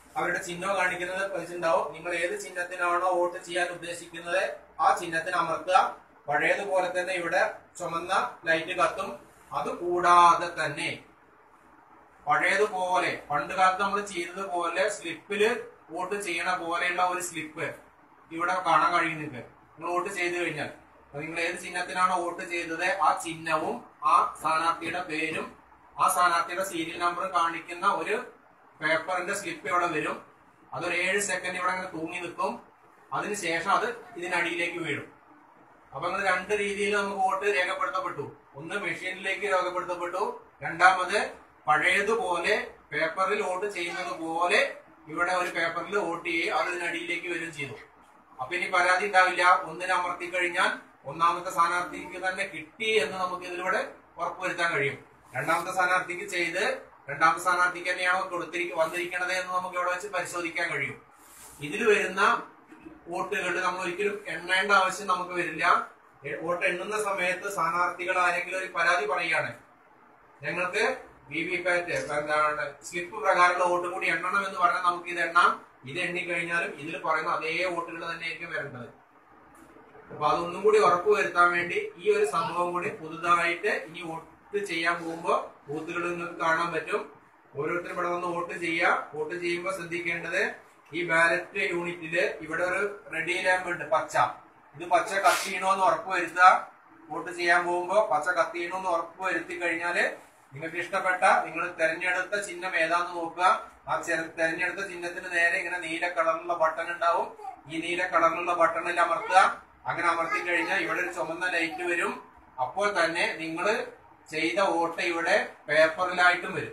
അവരുടെ ചിഹ്നം കാണിക്കുന്നത് വെച്ചിട്ടുണ്ടാവും നിങ്ങൾ ഏത് ചിഹ്നത്തിനാണോ വോട്ട് ചെയ്യാൻ ഉദ്ദേശിക്കുന്നത് ആ ചിഹ്നത്തിന് അമർത്തുക പഴയതുപോലെ തന്നെ ഇവിടെ ചുമന്ന ലൈറ്റ് കത്തും അത് കൂടാതെ തന്നെ പഴയതുപോലെ പണ്ട് കാലത്ത് നമ്മൾ ചെയ്തതുപോലെ സ്ലിപ്പില് വോട്ട് ചെയ്യണ പോലെയുള്ള ഒരു സ്ലിപ്പ് ഇവിടെ കാണാൻ കഴിയുന്നുണ്ട് നിങ്ങൾ വോട്ട് ചെയ്തു കഴിഞ്ഞാൽ അപ്പൊ നിങ്ങൾ ഏത് ചിഹ്നത്തിനാണോ വോട്ട് ചെയ്തത് ആ ചിഹ്നവും ആ സ്ഥാനാർത്ഥിയുടെ പേരും ആ സ്ഥാനാർത്ഥിയുടെ സീരിയൽ നമ്പറും കാണിക്കുന്ന ഒരു പേപ്പറിന്റെ സ്ലിപ്പ് ഇവിടെ വരും അതൊരു ഏഴ് സെക്കൻഡ് ഇവിടെ അങ്ങനെ തൂങ്ങി നിൽക്കും അതിനുശേഷം അത് ഇതിനടിയിലേക്ക് വീഴും അപ്പൊ അങ്ങനെ രണ്ട് രീതിയിൽ നമുക്ക് വോട്ട് രേഖപ്പെടുത്തപ്പെട്ടു ഒന്ന് മെഷീനിലേക്ക് രേഖപ്പെടുത്തപ്പെട്ടു രണ്ടാമത് പഴയതുപോലെ പേപ്പറിൽ വോട്ട് ചെയ്യുന്നത് പോലെ ഇവിടെ ഒരു പേപ്പറിൽ വോട്ട് ചെയ്യുകയും അത് ഇതിനടിയിലേക്ക് വരികയും ചെയ്തു അപ്പൊ ഇനി പരാതി ഉണ്ടാവില്ല ഒന്നിനെ അമർത്തി കഴിഞ്ഞാൽ ഒന്നാമത്തെ സ്ഥാനാർത്ഥിക്ക് തന്നെ കിട്ടി എന്ന് നമുക്ക് ഇതിലൂടെ ഉറപ്പുവരുത്താൻ കഴിയും രണ്ടാമത്തെ സ്ഥാനാർത്ഥിക്ക് ചെയ്ത് രണ്ടാമത്തെ സ്ഥാനാർത്ഥിക്ക് തന്നെയാണോ കൊടുത്തിരിക്ക വന്നിരിക്കണത് എന്ന് നമുക്ക് ഇവിടെ വെച്ച് പരിശോധിക്കാൻ കഴിയും ഇതിൽ വരുന്ന വോട്ടുകൾ നമ്മൾ ഒരിക്കലും എണ്ണേണ്ട ആവശ്യം നമുക്ക് വരില്ല എ- വോട്ട് എണ്ണുന്ന സമയത്ത് സ്ഥാനാർത്ഥികൾ ആരെങ്കിലും ഒരു പരാതി പറയുകയാണ് ഞങ്ങൾക്ക് വി വി പാറ്റ് എന്താണ് സ്ലിപ്പ് പ്രകാരമുള്ള വോട്ട് കൂടി എണ്ണണം എന്ന് പറഞ്ഞാൽ നമുക്ക് ഇത് എണ്ണാം ഇത് എണ്ണി കഴിഞ്ഞാലും ഇതിൽ പറയുന്ന അതേ വോട്ടുകൾ തന്നെയായിരിക്കും വരേണ്ടത് അപ്പൊ അതൊന്നും കൂടി ഉറപ്പുവരുത്താൻ വേണ്ടി ഈ ഒരു സംഭവം കൂടി പുതുതായിട്ട് ഇനി വോട്ട് ചെയ്യാൻ പോകുമ്പോൾ ബൂത്തുകളിൽ നിങ്ങൾക്ക് കാണാൻ പറ്റും ഓരോരുത്തരും ഇവിടെ വന്ന് വോട്ട് ചെയ്യുക വോട്ട് ചെയ്യുമ്പോൾ ശ്രദ്ധിക്കേണ്ടത് ഈ ബാലറ്റ് യൂണിറ്റില് ഇവിടെ ഒരു റെഡി ലാമ്പ് ഉണ്ട് പച്ച ഇത് പച്ച കത്തിയണോ എന്ന് ഉറപ്പുവരുത്തുക വോട്ട് ചെയ്യാൻ പോകുമ്പോൾ പച്ച കത്തിയണോ എന്ന് ഉറപ്പുവരുത്തി കഴിഞ്ഞാല് നിങ്ങൾക്ക് ഇഷ്ടപ്പെട്ട നിങ്ങൾ തെരഞ്ഞെടുത്ത ചിഹ്നം ഏതാന്ന് നോക്കുക ആ ചെര- തെരഞ്ഞെടുത്ത ചിഹ്നത്തിന് നേരെ ഇങ്ങനെ നീല കളറിലുള്ള ബട്ടൺ ഉണ്ടാവും ഈ നീല കളറിലുള്ള ബട്ടണിൽ അമർത്തുക അങ്ങനെ അമർത്തി കഴിഞ്ഞാൽ ഇവിടെ ഒരു ചുമന്ന ലൈറ്റ് വരും അപ്പോൾ തന്നെ നിങ്ങൾ ചെയ്ത വോട്ട് ഇവിടെ പേപ്പറിലായിട്ടും വരും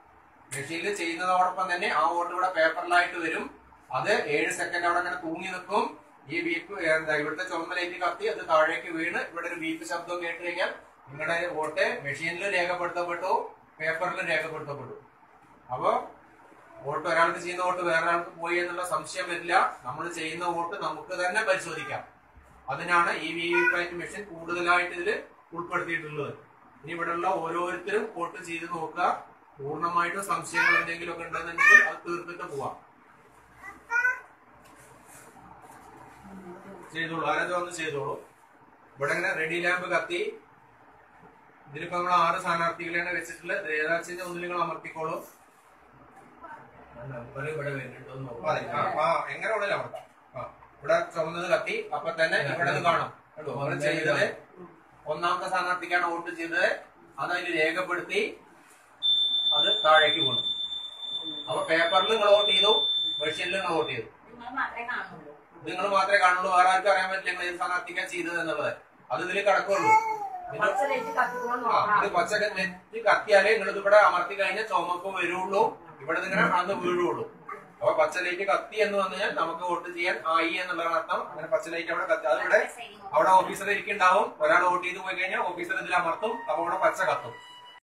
മെഷീനിൽ ചെയ്യുന്നതോടൊപ്പം തന്നെ ആ വോട്ട് ഇവിടെ പേപ്പറിലായിട്ട് വരും അത് ഏഴ് സെക്കൻഡ് അവിടെ അങ്ങനെ തൂങ്ങി നിൽക്കും ഈ ബീപ്പ് എന്താ ഇവിടുത്തെ ചുമന്ന ലൈറ്റ് കത്തി അത് താഴേക്ക് വീണ് ഇവിടെ ഒരു ബീപ്പ് ശബ്ദം കേട്ട് കഴിഞ്ഞാൽ നിങ്ങളുടെ വോട്ട് മെഷീനിൽ രേഖപ്പെടുത്തപ്പെട്ടു പേപ്പറിലും രേഖപ്പെടുത്തപ്പെട്ടു അപ്പോ വോട്ട് ഒരാൾക്ക് ചെയ്യുന്ന വോട്ട് വേറെ ആൾക്ക് പോയി എന്നുള്ള സംശയം വരില്ല നമ്മൾ ചെയ്യുന്ന വോട്ട് നമുക്ക് തന്നെ പരിശോധിക്കാം അതിനാണ് ഈ വി വി പാറ്റ് മെഷീൻ കൂടുതലായിട്ട് ഇതിൽ ഉൾപ്പെടുത്തിയിട്ടുള്ളത് ഇനി ഇവിടെയുള്ള ഓരോരുത്തരും വോട്ട് ചെയ്ത് നോക്കുക പൂർണ്ണമായിട്ടും സംശയങ്ങൾ എന്തെങ്കിലും ഒക്കെ ഉണ്ടെന്നുണ്ടെങ്കിൽ അത് തീർത്തിട്ട് പോവാം ചെയ്തോളൂ ആരത് വന്ന് ചെയ്തോളൂ ഇവിടെ ഇങ്ങനെ റെഡി ലാമ്പ് കത്തി ഇതിലിപ്പോ നമ്മൾ ആറ് സ്ഥാനാർത്ഥികളെയാണ് വെച്ചിട്ടുള്ളത് ഏതാഴ്ച ഒന്നിൽ നിങ്ങൾ അമർത്തിക്കോളൂ നമ്പർ ഇവിടെ വരുന്നുണ്ടോ എന്ന് നോക്കാം. അതെ, ആ, ആ, എങ്ങനെ ഉള്ളിൽ അമർത്താം ആ, ഇവിടെ ചുമന്നത് കത്തി അപ്പൊ തന്നെ ഇവിടെ നിന്ന് കാണാം കണ്ടോ നമ്മൾ ചെയ്തത് ഒന്നാമത്തെ സ്ഥാനാർത്ഥിക്കാണ് വോട്ട് ചെയ്തത് അത് അതിൽ രേഖപ്പെടുത്തി അത് താഴേക്ക് വീണു അപ്പൊ പേപ്പറിൽ നിങ്ങൾ വോട്ട് ചെയ്തു മെഷീനിൽ നിങ്ങൾ വോട്ട് ചെയ്തു നിങ്ങൾ മാത്രമേ കാണുള്ളൂ നിങ്ങൾ മാത്രമേ കാണുള്ളൂ വേറെ ആർക്കും അറിയാൻ പറ്റില്ല നിങ്ങൾ ഏത് സ്ഥാനാർത്ഥിക്കാൻ ചെയ്തത് എന്നുള്ളത് അത് ഇതിൽ കിടക്കുള്ളൂ ഇതിന്റെ പച്ച ലൈറ്റ് കത്തിക്കോന്ന് ആ, നോക്കാം ഇത് പച്ച നെറ്റ് കത്തിയാലേ നിങ്ങൾ ഇവിടെ അമർത്തി കഴിഞ്ഞാൽ ചുമപ്പ് വരുള്ളൂ ഇവിടെ ഇങ്ങനെ അന്ന് വീഴുള്ളൂ അപ്പൊ പച്ച ലൈറ്റ് കത്തി എന്ന് പറഞ്ഞാൽ നമുക്ക് വോട്ട് ചെയ്യാൻ ആയി എന്നുള്ളതാണ് അർത്ഥം അങ്ങനെ പച്ച ലൈറ്റ് അവിടെ കത്തി അത് ഇവിടെ അവിടെ ഓഫീസർ ഇരിക്കുന്നുണ്ടാവും ഒരാൾ വോട്ട് ചെയ്ത് പോയി കഴിഞ്ഞാൽ ഓഫീസർ ഇതിൽ അമർത്തും അപ്പൊ അവിടെ പച്ച കത്തും